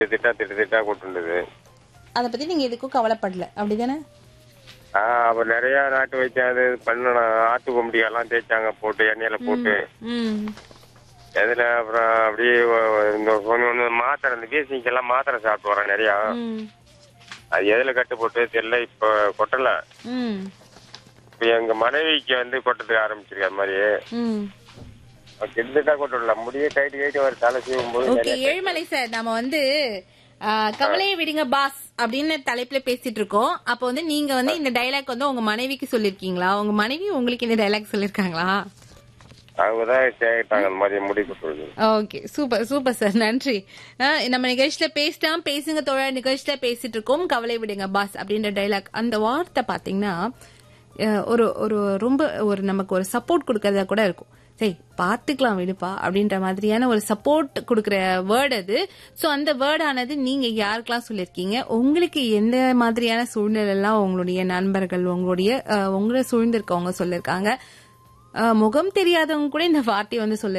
திட்டா திட்டு திட்டா கொட்டுண்டது அதை பத்தி நீங்க எதுக்கும் கவலைப்படல அப்படிதானே ஆஹ் அப்ப நிறைய நாட்டு வைத்தியம் அது பண்ணணும் ஆட்டு கொம்படி எல்லாம் தேய்ச்சாங்க போட்டு எண்ணெயில போட்டு ம் அதுல அப்புறம் அப்படியே ஒ- இந்த ஒண்ணு ஒண்ணு மாத்திரை இந்த வீசிங்கெல்லாம் மாத்திரை சாப்பிட்டு வரேன் நிறைய ம் அது எதுல கட்டு போட்டு தெரியல இப்ப கொட்டல ம் இப்ப எங்க மனைவிக்கு வந்து கொட்டத்துக்கு ஆரம்பிச்சிருக்கு அது மாதிரி ம் கிட்டத்தட்ட கொட்டல முடிய கைட்டு கைட்டு ஒரு தலை சீவும் போது ஓகே ஏழுமலை சார் நாம வந்து ஆ, கவலையை விடுங்க பாஸ் அப்படின்னு தலைப்புல பேசிட்டு இருக்கோம் அப்போ வந்து நீங்க வந்து இந்த டைலாக் வந்து உங்க மனைவிக்கு சொல்லிருக்கீங்களா உங்க மனைவி உங்களுக்கு இந்த டைலாக் சொல்லிருக்காங்களா அவங்க தான் கேட்டாங்க அந்த மாதிரி முடி கொட்டுறது ஓகே சூப்பர் சூப்பர் சார் நன்றி ஆ, நம்ம நிகழ்ச்சியில பேசிட்டோம் பேசுங்க தோழர் நிகழ்ச்சியில பேசிட்டு இருக்கோம் கவலை விடுங்க பாஸ் அப்படின்ற டைலாக் அந்த வார்த்தை பாத்தீங்கன்னா அஹ், ஒரு ஒரு ரொம்ப ஒரு நமக்கு ஒரு சப்போர்ட் கொடுக்கறதா கூட இருக்கும் சரி பார்த்துக்கலாம் விடுப்பா அப்படின்ற மாதிரியான ஒரு சப்போர்ட் கொடுக்குற வேர்டு அது ஸோ அந்த வேர்டானது நீங்க யாருக்கெல்லாம் சொல்லியிருக்கீங்க உங்களுக்கு எந்த மாதிரியான சூழ்நிலைலாம் உங்களுடைய நண்பர்கள் உங்களுடைய அஹ், உங்களை சூழ்ந்திருக்கவங்க சொல்லியிருக்காங்க அஹ், முகம் தெரியாதவங்க கூட இந்த வார்த்தையை வந்து சொல்லி